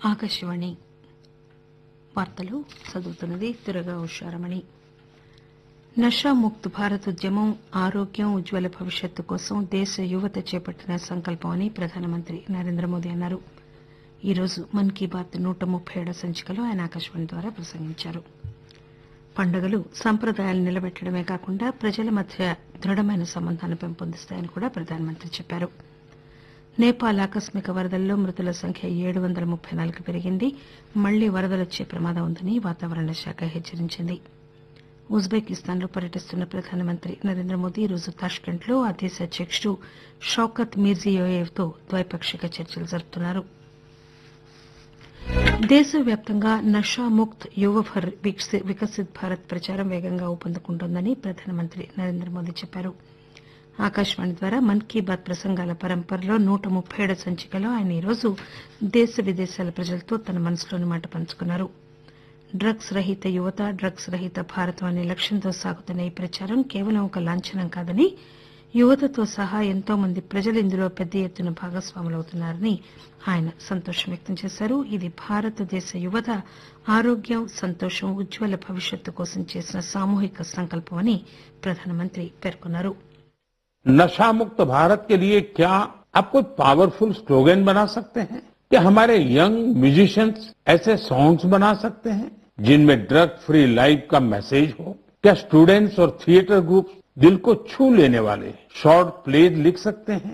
ఆకాశవాణి వార్తలు చదువుతున్నది దురగా ఉషారమణి నషాముక్త్ భారత్ ఉద్యమం ఆరోగ్యం ఉజ్వల భవిష్యత్తు కోసం దేశ యువత చేపట్టిన సంకల్పం అని ప్రధానమంత్రి నరేంద్ర మోదీ అన్నారు ఈరోజు మన్ కీ బాత్ నూట ముప్పై ఏడో సంచికలో ఆయన ఆకాశవాణి ద్వారా ప్రసంగించారు పండుగలు సంప్రదాయాలను నిలబెట్టడమే కాకుండా ప్రజల మధ్య దృఢమైన సంబంధాన్ని పెంపొందిస్తాయని కూడా ప్రధానమంత్రి చెప్పారు నేపాల్ ఆకస్మిక వరదల్లో మృతుల సంఖ్య ఏడు వందల ముప్పై నాలుగు పెరిగింది మళ్లీ వరదలొచ్చే ప్రమాదం ఉందని వాతావరణ శాఖ హెచ్చరించింది ఉజ్బెకిస్తాన్ లో పర్యటిస్తున్న ప్రధానమంత్రి నరేంద్ర మోదీ ఈరోజు తాష్కెంట్ లో ఆ దేశ అధ్యకుడు షౌకత్ మీర్జియోయేవ్ తో ద్వైపాక్షిక చర్చలు జరుపుతున్నారు దేశవ్యాప్తంగా నషాముక్త్ యువభర్ వికసిత్ భారత్ ప్రచారం వేగంగా ఊపందుకుంటోందని ప్రధానమంత్రి నరేంద్ర మోదీ చెప్పారు ఆకాశవాణి ద్వారా మన్ కీ బాత్ ప్రసంగాల పరంపరలో నూట ముప్పై ఏడో సంచికలో ఆయన ఈరోజు దేశ విదేశాల ప్రజలతో తన మనసులోని మాట పంచుకున్నారు డ్రగ్స్ రహిత యువత డ్రగ్స్ రహిత భారతం అనే లక్ష్యంతో సాగుతున్న ఈ ప్రచారం కేవలం ఒక లాంఛనం కాదని యువతతో సహా ఎంతో మంది ప్రజలు ఇందులో పెద్ద ఎత్తున భాగస్వాములవుతున్నారని ఆయన సంతోషం వ్యక్తం చేశారు ఇది భారతదేశ యువత ఆరోగ్యం సంతోషం ఉజ్వల భవిష్యత్తు కోసం చేసిన సామూహిక సంకల్పం అని ప్రధానమంత్రి పేర్కొన్నారు नशा मुक्त भारत के लिए क्या आप कोई पावरफुल स्लोगन बना सकते हैं क्या हमारे यंग म्यूजिशियंस ऐसे सॉन्ग्स बना सकते हैं जिनमें ड्रग फ्री लाइफ का मैसेज हो क्या स्टूडेंट्स और थिएटर ग्रुप दिल को छू लेने वाले शॉर्ट प्लेज लिख सकते हैं